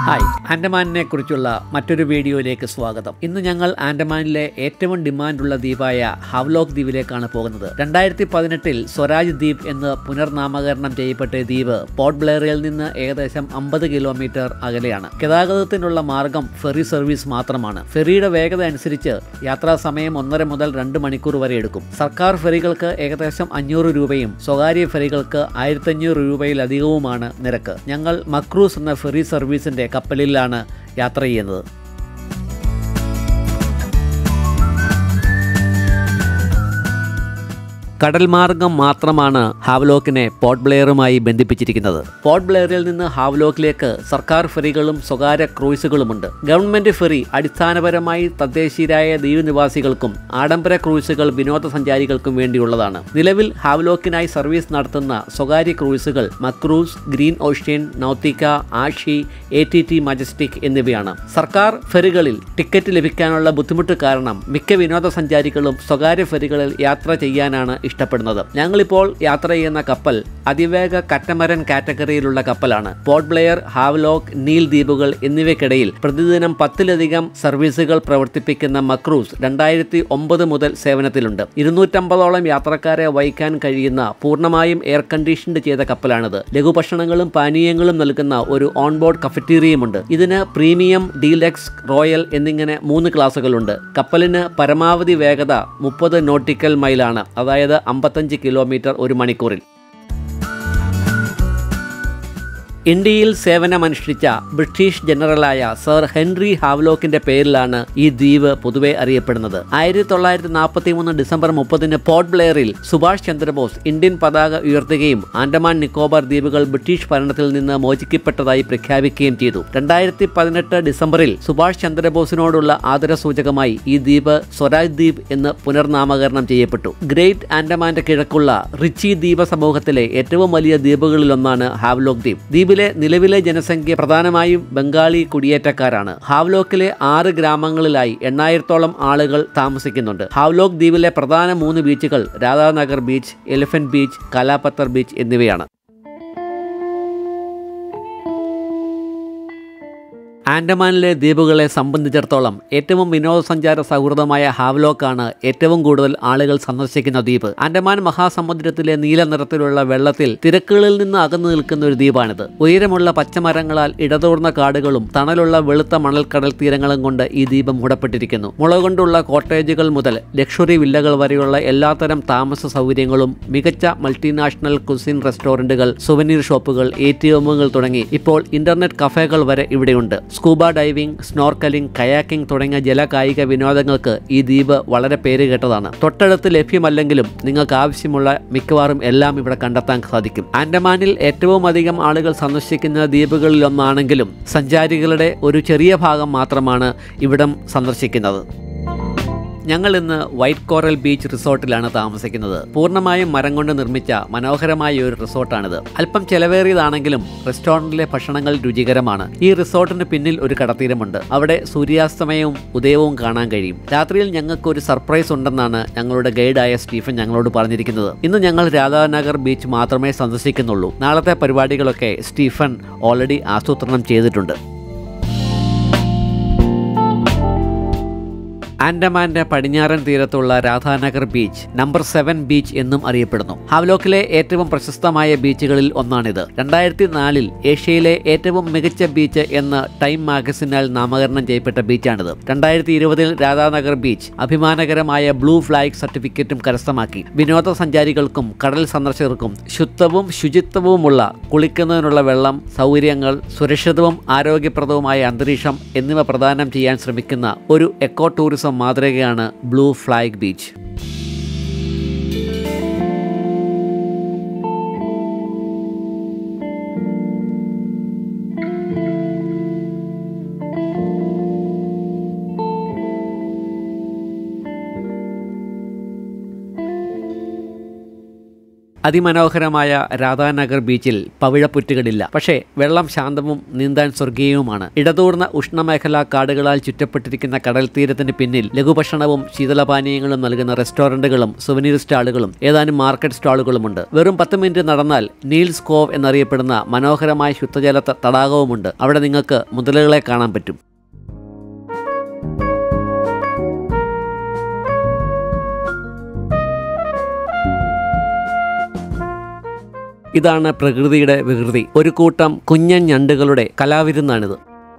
hi ആൻഡമാനിനെ കുറിച്ചുള്ള മറ്റൊരു വീഡിയോയിലേക്ക് സ്വാഗതം ഇന്ന് ഞങ്ങൾ ആൻഡമാനിലെ ഏറ്റവും ഡിമാൻഡുള്ള ദ്വീപായ ഹവ്ലോക്ക് ദ്വീപിലേക്കാണ് പോകുന്നത് രണ്ടായിരത്തി പതിനെട്ടിൽ സ്വരാജ് ദ്വീപ് എന്ന് പുനർനാമകരണം ചെയ്യപ്പെട്ട ഈ ദ്വീപ് പോർട്ട് ബ്ലെയറിൽ നിന്ന് ഏകദേശം അമ്പത് കിലോമീറ്റർ അകലെയാണ് ഗതാഗതത്തിനുള്ള മാർഗം ഫെറി സർവീസ് മാത്രമാണ് ഫെറിയുടെ വേഗത അനുസരിച്ച് യാത്രാ സമയം ഒന്നര മുതൽ രണ്ട് മണിക്കൂർ വരെ എടുക്കും സർക്കാർ ഫെറികൾക്ക് ഏകദേശം അഞ്ഞൂറ് രൂപയും സ്വകാര്യ ഫെറികൾക്ക് ആയിരത്തഞ്ഞൂറ് രൂപയിലധികവുമാണ് നിരക്ക് ഞങ്ങൾ മക്രൂസ് എന്ന ഫെറി സർവീസിന്റെ കപ്പലിലാണ് യാത്ര ചെയ്യുന്നത് കടൽ മാർഗം മാത്രമാണ് ഹാവ്ലോക്കിനെ പോർട്ട് ബ്ലെയറുമായി ബന്ധിപ്പിച്ചിരിക്കുന്നത് പോർട്ട് ബ്ലെയറിൽ നിന്ന് ഹാവ്ലോക്കിലേക്ക് സർക്കാർ ഫെറികളും സ്വകാര്യ ക്രൂയിസുകളുമുണ്ട് ഗവൺമെന്റ് ഫെറി അടിസ്ഥാനപരമായി തദ്ദേശീയരായ ദ്വീപ് നിവാസികൾക്കും ആഡംബര ക്രൂയിസുകൾ വിനോദസഞ്ചാരികൾക്കും വേണ്ടിയുള്ളതാണ് നിലവിൽ ഹാവ്ലോക്കിനായി സർവീസ് നടത്തുന്ന സ്വകാര്യ ക്രൂയിസുകൾ മക്രൂസ് ഗ്രീൻ ഓഷ്യൻ നൗത്തിക്ക ആഷി എ ടി ടി മജസ്റ്റിക് എന്നിവയാണ് സർക്കാർ ഫെറികളിൽ ടിക്കറ്റ് ലഭിക്കാനുള്ള ബുദ്ധിമുട്ട് കാരണം മിക്ക വിനോദസഞ്ചാരികളും സ്വകാര്യ ഫെറികളിൽ യാത്ര ചെയ്യാനാണ് ഇഷ്ടപ്പെടുന്നത് ഞങ്ങളിപ്പോൾ യാത്ര ചെയ്യുന്ന കപ്പൽ അതിവേഗ കറ്റമരൻ കാറ്റഗറിയിലുള്ള കപ്പലാണ് പോർട്ട് ബ്ലെയർ ഹാവ്ലോക്ക് നീൽ ദ്വീപുകൾ എന്നിവയ്ക്കിടയിൽ പ്രതിദിനം പത്തിലധികം സർവീസുകൾ പ്രവർത്തിപ്പിക്കുന്ന മക്രൂസ് രണ്ടായിരത്തി ഒമ്പത് മുതൽ സേവനത്തിലുണ്ട് ഇരുന്നൂറ്റമ്പതോളം യാത്രക്കാരെ വഹിക്കാൻ കഴിയുന്ന പൂർണ്ണമായും എയർ കണ്ടീഷൻഡ് ചെയ്ത കപ്പലാണിത് ലഘുഭക്ഷണങ്ങളും പാനീയങ്ങളും നൽകുന്ന ഒരു ഓൺബോർഡ് കഫറ്റീരിയമുണ്ട് ഇതിന് പ്രീമിയം ഡീലക്സ് റോയൽ എന്നിങ്ങനെ മൂന്ന് ക്ലാസുകളുണ്ട് കപ്പലിന് പരമാവധി വേഗത മുപ്പത് നോട്ടിക്കൽ മൈലാണ് അതായത് അമ്പത്തഞ്ച് കിലോമീറ്റർ ഒരു മണിക്കൂറിൽ ഇന്ത്യയിൽ സേവനമനുഷ്ഠിച്ച ബ്രിട്ടീഷ് ജനറലായ സർ ഹെൻറി ഹാവ്ലോക്കിന്റെ പേരിലാണ് ഈ ദ്വീപ് പൊതുവെ അറിയപ്പെടുന്നത് ആയിരത്തി തൊള്ളായിരത്തി നാൽപ്പത്തി മൂന്ന് ഡിസംബർ മുപ്പതിന് പോർട്ട് ബ്ലെയറിൽ സുഭാഷ് ചന്ദ്രബോസ് ഇന്ത്യൻ പതാക ഉയർത്തുകയും ആൻഡമാൻ നിക്കോബാർ ദ്വീപുകൾ ബ്രിട്ടീഷ് ഭരണത്തിൽ നിന്ന് മോചിക്കപ്പെട്ടതായി പ്രഖ്യാപിക്കുകയും ചെയ്തു രണ്ടായിരത്തി പതിനെട്ട് ഡിസംബറിൽ സുഭാഷ് ചന്ദ്രബോസിനോടുള്ള ആദരസൂചകമായി ഈ ദ്വീപ് സ്വരാജ് ദ്വീപ് എന്ന് പുനർനാമകരണം ചെയ്യപ്പെട്ടു ഗ്രേറ്റ് ആൻഡമാന്റെ കിഴക്കുള്ള റിച്ചി ദ്വീപ സമൂഹത്തിലെ ഏറ്റവും വലിയ ദ്വീപുകളിലൊന്നാണ് ഹാവ്ലോക്ക് ദ്വീപ് ദ്വീപിലെ നിലവിലെ ജനസംഖ്യ പ്രധാനമായും ബംഗാളി കുടിയേറ്റക്കാരാണ് ഹാവ്ലോക്കിലെ ആറ് ഗ്രാമങ്ങളിലായി എണ്ണായിരത്തോളം ആളുകൾ താമസിക്കുന്നുണ്ട് ഹാവ്ലോക്ക് ദ്വീപിലെ പ്രധാന മൂന്ന് ബീച്ചുകൾ Radhanagar beach elephant beach Kalapathar beach എന്നിവയാണ് ആൻഡമാനിലെ ദ്വീപുകളെ സംബന്ധിച്ചിടത്തോളം ഏറ്റവും വിനോദസഞ്ചാര സൗഹൃദമായ ഹാവ്ലോക്കാണ് ഏറ്റവും കൂടുതൽ ആളുകൾ സന്ദർശിക്കുന്ന ദ്വീപ് ആൻഡമാൻ മഹാസമുദ്രത്തിലെ നീല നിറത്തിലുള്ള വെള്ളത്തിൽ തിരക്കുകളിൽ നിന്ന് അകന്നു നിൽക്കുന്ന ഒരു ദ്വീപാണിത് ഉയരമുള്ള പച്ചമരങ്ങളാൽ ഇടതൂർന്ന കാടുകളും തണലുള്ള വെളുത്ത മണൽക്കടൽ തീരങ്ങളും കൊണ്ട് ഈ ദ്വീപ് മൂടപ്പെട്ടിരിക്കുന്നു മുള കൊണ്ടുള്ള കോട്ടേജുകൾ മുതൽ ലക്ഷറി വില്ലകൾ വരെയുള്ള എല്ലാത്തരം താമസ സൗകര്യങ്ങളും മികച്ച മൾട്ടിനാഷണൽ കുസിൻ റെസ്റ്റോറന്റുകൾ സുവനീർ ഷോപ്പുകൾ എ ടി എമ്മുകൾ തുടങ്ങി ഇപ്പോൾ ഇന്റർനെറ്റ് കഫേകൾ വരെ ഇവിടെയുണ്ട് സ്കൂബ ഡൈവിംഗ് സ്നോർക്കലിംഗ് കയാക്കിംഗ് തുടങ്ങിയ ജലകായിക വിനോദങ്ങൾക്ക് ഈ ദ്വീപ് വളരെ പേരുകേട്ടതാണ് തൊട്ടടുത്ത് ലഭ്യമല്ലെങ്കിലും നിങ്ങൾക്ക് ആവശ്യമുള്ള മിക്കവാറും എല്ലാം ഇവിടെ കണ്ടെത്താൻ സാധിക്കും ആൻഡമാനിൽ ഏറ്റവും അധികം ആളുകൾ സന്ദർശിക്കുന്ന ദ്വീപുകളിലൊന്നാണെങ്കിലും സഞ്ചാരികളുടെ ഒരു ചെറിയ ഭാഗം മാത്രമാണ് ഇവിടം സന്ദർശിക്കുന്നത് ഞങ്ങൾ ഇന്ന് വൈറ്റ് കോറൽ ബീച്ച് റിസോർട്ടിലാണ് താമസിക്കുന്നത് പൂർണ്ണമായും മരം കൊണ്ട് നിർമ്മിച്ച മനോഹരമായ ഒരു റിസോർട്ടാണിത് അല്പം ചെലവേറിയതാണെങ്കിലും റെസ്റ്റോറൻറ്റിലെ ഭക്ഷണങ്ങൾ രുചികരമാണ് ഈ റിസോർട്ടിന് പിന്നിൽ ഒരു കടത്തീരമുണ്ട് അവിടെ സൂര്യാസ്തമയവും ഉദയവും കാണാൻ കഴിയും രാത്രിയിൽ ഞങ്ങൾക്ക് ഒരു സർപ്രൈസ് ഉണ്ടെന്നാണ് ഞങ്ങളുടെ ഗൈഡായ സ്റ്റീഫൻ ഞങ്ങളോട് പറഞ്ഞിരിക്കുന്നത് ഇന്ന് ഞങ്ങൾ രാധാനഗർ ബീച്ച് മാത്രമേ സന്ദർശിക്കുന്നുള്ളൂ നാളത്തെ പരിപാടികളൊക്കെ സ്റ്റീഫൻ ഓൾറെഡി ആസൂത്രണം ചെയ്തിട്ടുണ്ട് ആൻഡമാന്റെ പടിഞ്ഞാറൻ തീരത്തുള്ള Radhanagar beach number seven beach എന്നും അറിയപ്പെടുന്നു ഹാവ്ലോക്കിലെ ഏറ്റവും പ്രശസ്തമായ ബീച്ചുകളിൽ ഒന്നാണിത് രണ്ടായിരത്തി നാലിൽ ഏഷ്യയിലെ ഏറ്റവും മികച്ച ബീച്ച് എന്ന് ടൈം മാഗസിനാൽ നാമകരണം ചെയ്യപ്പെട്ട ബീച്ചാണിത് രണ്ടായിരത്തി ഇരുപതിൽ രാധാനഗർ ബീച്ച് അഭിമാനകരമായ ബ്ലൂ ഫ്ലാഗ് സർട്ടിഫിക്കറ്റും കരസ്ഥമാക്കി വിനോദസഞ്ചാരികൾക്കും കടൽ സന്ദർശകർക്കും ശുദ്ധവും ശുചിത്വവുമുള്ള കുളിക്കുന്നതിനുള്ള വെള്ളം സൗകര്യങ്ങൾ സുരക്ഷിതവും ആരോഗ്യപ്രദവുമായ അന്തരീക്ഷം എന്നിവ പ്രദാനം ചെയ്യാൻ ശ്രമിക്കുന്ന ഒരു എക്കോ ടൂറിസം മാതൃകയാണ് ബ്ലൂ ഫ്ലാഗ് ബീച്ച് അതിമനോഹരമായ രാധാനഗർ ബീച്ചിൽ പവിഴപ്പുറ്റുകളില്ല പക്ഷേ വെള്ളം ശാന്തവും നീന്താൻ സ്വർഗീയവുമാണ് ഇടതൂർന്ന ഉഷ്ണമേഖലാ കാടുകളാൽ ചുറ്റപ്പെട്ടിരിക്കുന്ന കടൽ തീരത്തിന് പിന്നിൽ ലഘുഭക്ഷണവും ശീതളപാനീയങ്ങളും നൽകുന്ന റെസ്റ്റോറന്റുകളും സുവനീർ സ്റ്റാളുകളും ഏതാനും മാർക്കറ്റ് സ്റ്റാളുകളുമുണ്ട് വെറും പത്ത് മിനിറ്റ് നടന്നാൽ നീൽസ് കോവ് എന്നറിയപ്പെടുന്ന മനോഹരമായ ശുദ്ധജല ത- തടാകവുമുണ്ട് അവിടെ നിങ്ങൾക്ക് മുതലുകളെ കാണാൻ പറ്റും ഇതാണ് പ്രകൃതിയുടെ വികൃതി ഒരു കൂട്ടം കുഞ്ഞൻ ഞണ്ടുകളുടെ കലാവിരുന്നാണിത്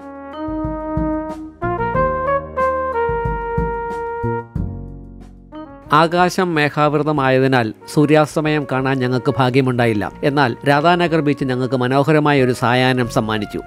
ആകാശം മേഘാവൃതമായതിനാൽ സൂര്യാസ്തമയം കാണാൻ ഞങ്ങൾക്ക് ഭാഗ്യമുണ്ടായില്ല എന്നാൽ രാധാനഗർ ബീച്ച് ഞങ്ങൾക്ക് മനോഹരമായ ഒരു സായാഹ്നം സമ്മാനിച്ചു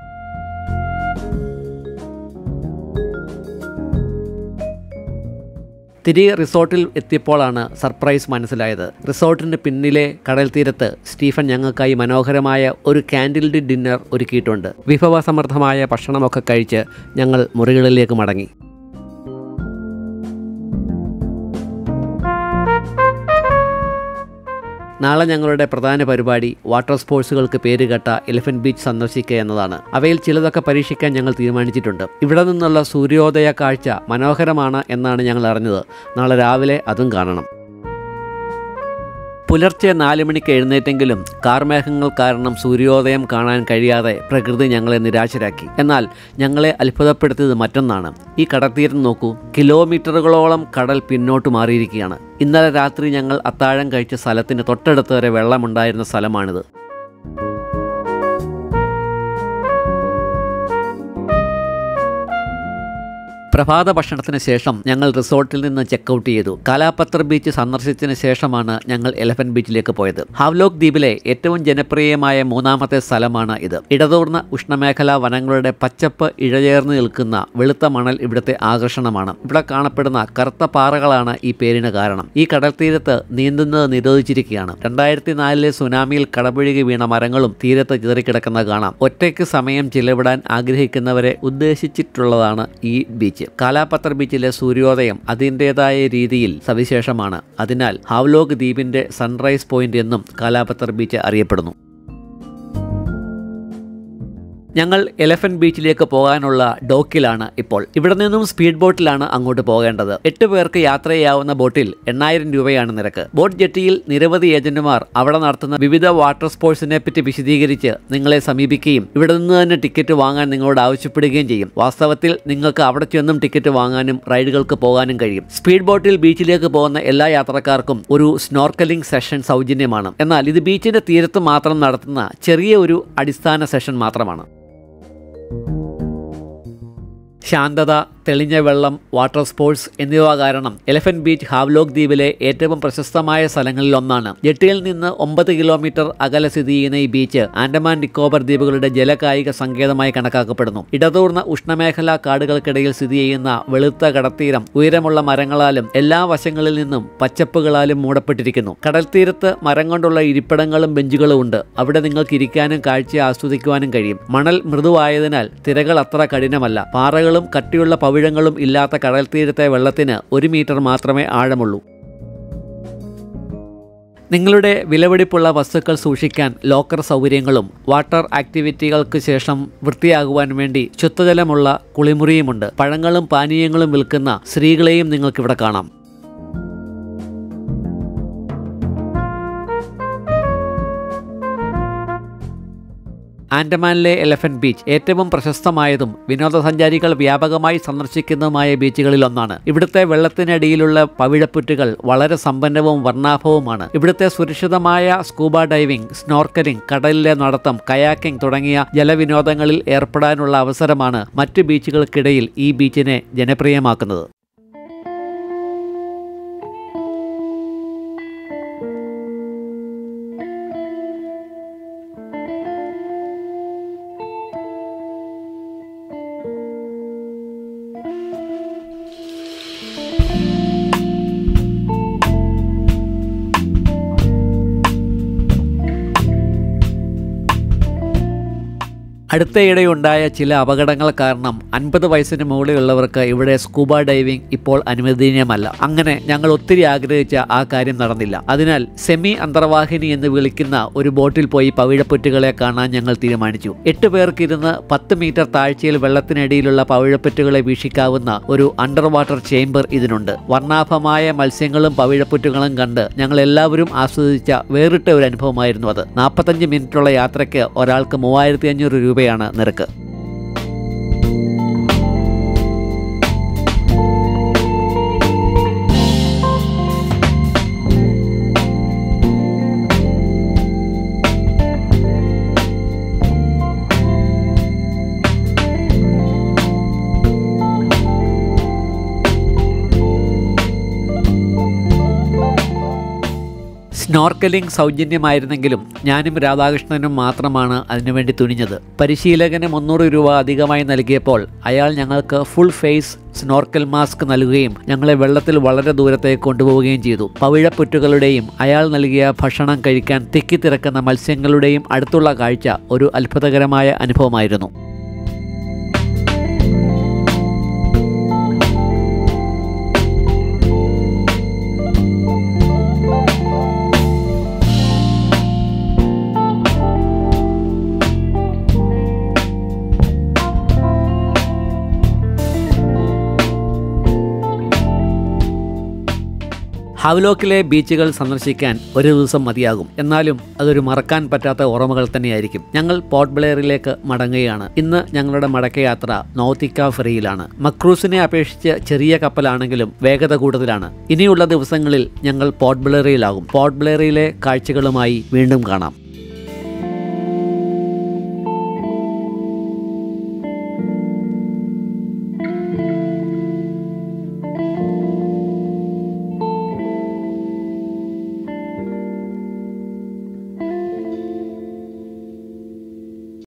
തിരികെ റിസോർട്ടിൽ എത്തിയപ്പോഴാണ് സർപ്രൈസ് മനസ്സിലായത് റിസോർട്ടിന് പിന്നിലെ കടൽ തീരത്ത് സ്റ്റീഫൻ ഞങ്ങൾക്കായി മനോഹരമായ ഒരു ക്യാൻഡിൽഡ് ഡിന്നർ ഒരുക്കിയിട്ടുണ്ട് വിഭവസമൃദ്ധമായ ഭക്ഷണമൊക്കെ കഴിച്ച് ഞങ്ങൾ മുറികളിലേക്ക് മടങ്ങി നാളെ ഞങ്ങളുടെ പ്രധാന പരിപാടി വാട്ടർ സ്പോർട്സുകൾക്ക് പേരുകെട്ട എലിഫന്റ് ബീച്ച് സന്ദർശിക്കുക എന്നതാണ് അവയിൽ ചിലതൊക്കെ പരീക്ഷിക്കാൻ ഞങ്ങൾ തീരുമാനിച്ചിട്ടുണ്ട് ഇവിടെ നിന്നുള്ള സൂര്യോദയ കാഴ്ച മനോഹരമാണ് എന്നാണ് ഞങ്ങൾ അറിഞ്ഞത് നാളെ രാവിലെ അതും കാണണം പുലർച്ചെ നാല് മണിക്ക് എഴുന്നേറ്റെങ്കിലും കാർമേഘങ്ങൾ കാരണം സൂര്യോദയം കാണാൻ കഴിയാതെ പ്രകൃതി ഞങ്ങളെ നിരാശരാക്കി എന്നാൽ ഞങ്ങളെ അത്ഭുതപ്പെടുത്തിയത് മറ്റൊന്നാണ് ഈ കടൽത്തീരം നോക്കൂ കിലോമീറ്ററുകളോളം കടൽ പിന്നോട്ട് മാറിയിരിക്കുകയാണ് ഇന്നലെ രാത്രി ഞങ്ങൾ അത്താഴം കഴിച്ച സ്ഥലത്തിന് തൊട്ടടുത്ത് വരെ വെള്ളമുണ്ടായിരുന്ന സ്ഥലമാണിത് പ്രഭാത ഭക്ഷണത്തിന് ശേഷം ഞങ്ങൾ റിസോർട്ടിൽ നിന്ന് ചെക്കൗട്ട് ചെയ്തു കാലാപത്ര ബീച്ച് സന്ദർശിച്ചതിന് ശേഷമാണ് ഞങ്ങൾ എലഫന്റ് ബീച്ചിലേക്ക് പോയത് ഹാവ്ലോക്ക് ദ്വീപിലെ ഏറ്റവും ജനപ്രിയമായ മൂന്നാമത്തെ സ്ഥലമാണ് ഇത് ഇടതൂർന്ന ഉഷ്ണമേഖലാ വനങ്ങളുടെ പച്ചപ്പ് ഇഴചേർന്ന് നിൽക്കുന്ന വെളുത്ത മണൽ ഇവിടുത്തെ ആകർഷണമാണ് ഇവിടെ കാണപ്പെടുന്ന കറുത്ത പാറകളാണ് ഈ പേരിന് കാരണം ഈ കടൽത്തീരത്ത് നീന്തുന്നത് നിരോധിച്ചിരിക്കുകയാണ് രണ്ടായിരത്തി നാലിലെ സുനാമിയിൽ കടപുഴകി വീണ മരങ്ങളും തീരത്ത് ചിതറിക്കിടക്കുന്നത് കാണാം ഒറ്റയ്ക്ക് സമയം ചിലവിടാൻ ആഗ്രഹിക്കുന്നവരെ ഉദ്ദേശിച്ചിട്ടുള്ളതാണ് ഈ ബീച്ച് കാലാപത്ര ബീച്ചിലെ സൂര്യോദയം അതിൻ്റെതായ രീതിയിൽ സവിശേഷമാണ് അതിനാൽ ഹാവ്ലോഗ് ദ്വീപിന്റെ സൺറൈസ് പോയിന്റ് എന്നും കാലാപത്ര ബീച്ച് അറിയപ്പെടുന്നു ഞങ്ങൾ എലഫന്റ് ബീച്ചിലേക്ക് പോകാനുള്ള ഡോക്കിലാണ് ഇപ്പോൾ ഇവിടെ നിന്നും സ്പീഡ് ബോട്ടിലാണ് അങ്ങോട്ട് പോകേണ്ടത് എട്ട് പേർക്ക് യാത്ര ചെയ്യാവുന്ന ബോട്ടിൽ എണ്ണായിരം രൂപയാണ് നിരക്ക് ബോട്ട് ജെട്ടിയിൽ നിരവധി ഏജന്റുമാർ അവിടെ നടത്തുന്ന വിവിധ വാട്ടർ സ്പോർട്സിനെ പറ്റി വിശദീകരിച്ച് നിങ്ങളെ സമീപിക്കുകയും ഇവിടെ നിന്ന് തന്നെ ടിക്കറ്റ് വാങ്ങാൻ നിങ്ങളോട് ആവശ്യപ്പെടുകയും ചെയ്യും വാസ്തവത്തിൽ നിങ്ങൾക്ക് അവിടെ ചെന്നും ടിക്കറ്റ് വാങ്ങാനും റൈഡുകൾക്ക് പോകാനും കഴിയും സ്പീഡ് ബോട്ടിൽ ബീച്ചിലേക്ക് പോകുന്ന എല്ലാ യാത്രക്കാർക്കും ഒരു സ്നോർക്കലിംഗ് സെഷൻ സൗജന്യമാണ് എന്നാൽ ഇത് ബീച്ചിന്റെ തീരത്ത് മാത്രം നടത്തുന്ന ചെറിയ ഒരു അടിസ്ഥാന സെഷൻ മാത്രമാണ് ശാന്തത തെളിഞ്ഞ വെള്ളം വാട്ടർ സ്പോർട്സ് എന്നിവ കാരണം എലഫന്റ് ബീച്ച് ഹാവ്ലോക്ക് ദ്വീപിലെ ഏറ്റവും പ്രശസ്തമായ സ്ഥലങ്ങളിൽ ഒന്നാണ് ജെട്ടിയിൽ നിന്ന് ഒമ്പത് കിലോമീറ്റർ അകലെ സ്ഥിതി ചെയ്യുന്ന ഈ ബീച്ച് ആൻഡമാൻ നിക്കോബർ ദ്വീപുകളുടെ ജലകായിക സങ്കേതമായി കണക്കാക്കപ്പെടുന്നു ഇടതൂർന്ന ഉഷ്ണമേഖലാ കാടുകൾക്കിടയിൽ സ്ഥിതി ചെയ്യുന്ന വെളുത്ത കടത്തീരം ഉയരമുള്ള മരങ്ങളാലും എല്ലാ വശങ്ങളിൽ നിന്നും പച്ചപ്പുകളാലും മൂടപ്പെട്ടിരിക്കുന്നു കടൽത്തീരത്ത് മരം കൊണ്ടുള്ള ഇരിപ്പിടങ്ങളും ബെഞ്ചുകളും ഉണ്ട് അവിടെ നിങ്ങൾക്ക് ഇരിക്കാനും കാഴ്ച ആസ്വദിക്കുവാനും കഴിയും മണൽ മൃദുവായതിനാൽ തിരകൾ അത്ര കഠിനമല്ല പാറകളും കട്ടിയുള്ള പവിഴങ്ങളും ഇല്ലാത്ത കടൽത്തീരത്തെ വെള്ളത്തിന് ഒരു മീറ്റർ മാത്രമേ ആഴമുള്ളൂ നിങ്ങളുടെ വിലപിടിപ്പുള്ള വസ്തുക്കൾ സൂക്ഷിക്കാൻ ലോക്കർ സൗകര്യങ്ങളും വാട്ടർ ആക്ടിവിറ്റികൾക്ക് ശേഷം വൃത്തിയാകുവാൻ വേണ്ടി ശുദ്ധജലമുള്ള കുളിമുറിയുമുണ്ട് പഴങ്ങളും പാനീയങ്ങളും വിൽക്കുന്ന സ്ത്രീകളെയും നിങ്ങൾക്കിവിടെ കാണാം ആൻഡമാനിലെ എലഫന്റ് ബീച്ച് ഏറ്റവും പ്രശസ്തമായതും വിനോദസഞ്ചാരികൾ വ്യാപകമായി സന്ദർശിക്കുന്നതുമായ ബീച്ചുകളിൽ ഒന്നാണ് ഇവിടുത്തെ വെള്ളത്തിനടിയിലുള്ള പവിഴപ്പുറ്റുകൾ വളരെ സമ്പന്നവും വർണ്ണാഭവുമാണ് ഇവിടുത്തെ സുരക്ഷിതമായ സ്കൂബ ഡൈവിംഗ് സ്നോർക്കലിംഗ് കടലിലെ നടത്തം കയാക്കിംഗ് തുടങ്ങിയ ജലവിനോദങ്ങളിൽ ഏർപ്പെടാനുള്ള അവസരമാണ് മറ്റു ബീച്ചുകൾക്കിടയിൽ ഈ ബീച്ചിനെ ജനപ്രിയമാക്കുന്നത് അടുത്തയിടെയുണ്ടായ ചില അപകടങ്ങൾ കാരണം അൻപത് വയസ്സിന് മുകളിലുള്ളവർക്ക് ഇവിടെ സ്കൂബ ഡൈവിംഗ് ഇപ്പോൾ അനുവദനീയമല്ല അങ്ങനെ ഞങ്ങൾ ഒത്തിരി ആഗ്രഹിച്ച ആ കാര്യം നടന്നില്ല അതിനാൽ സെമി അന്തർവാഹിനി എന്ന് വിളിക്കുന്ന ഒരു ബോട്ടിൽ പോയി പവിഴപ്പുറ്റുകളെ കാണാൻ ഞങ്ങൾ തീരുമാനിച്ചു എട്ട് പേർക്ക് ഇരുന്ന് പത്ത് മീറ്റർ താഴ്ചയിൽ വെള്ളത്തിനടിയിലുള്ള പവിഴപ്പുറ്റുകളെ വീക്ഷിക്കാവുന്ന ഒരു അണ്ടർ വാട്ടർ ചേംബർ ഇതിനുണ്ട് വർണ്ണാഭമായ മത്സ്യങ്ങളും പവിഴപ്പുറ്റുകളും കണ്ട് ഞങ്ങൾ എല്ലാവരും ആസ്വദിച്ച വേറിട്ട ഒരു അനുഭവമായിരുന്നു അത് നാൽപ്പത്തഞ്ച് മിനിറ്റുള്ള യാത്രയ്ക്ക് ഒരാൾക്ക് മൂവായിരത്തി അഞ്ഞൂറ് രൂപയാണ് നിരക്ക് സ്നോർക്കലിംഗ് സൗജന്യമായിരുന്നെങ്കിലും ഞാനും രാധാകൃഷ്ണനും മാത്രമാണ് അതിനുവേണ്ടി തുനിഞ്ഞത് പരിശീലകന് മുന്നൂറ് രൂപ അധികമായി നൽകിയപ്പോൾ അയാൾ ഞങ്ങൾക്ക് ഫുൾ ഫേസ് സ്നോർക്കൽ മാസ്ക് നൽകുകയും ഞങ്ങളെ വെള്ളത്തിൽ വളരെ ദൂരത്തേക്ക് കൊണ്ടുപോവുകയും ചെയ്തു പവിഴപ്പുറ്റുകളുടെയും അയാൾ നൽകിയ ഭക്ഷണം കഴിക്കാൻ തിക്കിത്തിരക്കുന്ന മത്സ്യങ്ങളുടെയും അടുത്തുള്ള കാഴ്ച ഒരു അത്ഭുതകരമായ അനുഭവമായിരുന്നു ഹവ്ലോക്കിലെ ബീച്ചുകൾ സന്ദർശിക്കാൻ ഒരു ദിവസം മതിയാകും എന്നാലും അതൊരു മറക്കാൻ പറ്റാത്ത ഓർമ്മകൾ തന്നെയായിരിക്കും ഞങ്ങൾ പോർട്ട് ബ്ലെയറിലേക്ക് മടങ്ങുകയാണ് ഇന്ന് ഞങ്ങളുടെ മടക്കയാത്ര നോത്തിക്ക ഫെറിയിലാണ് മക്രൂസിനെ അപേക്ഷിച്ച് ചെറിയ കപ്പലാണെങ്കിലും വേഗത കൂടുതലാണ് ഇനിയുള്ള ദിവസങ്ങളിൽ ഞങ്ങൾ പോർട്ട് ബ്ലെയറിയിലാകും പോർട്ട് ബ്ലെയറിയിലെ കാഴ്ചകളുമായി വീണ്ടും കാണാം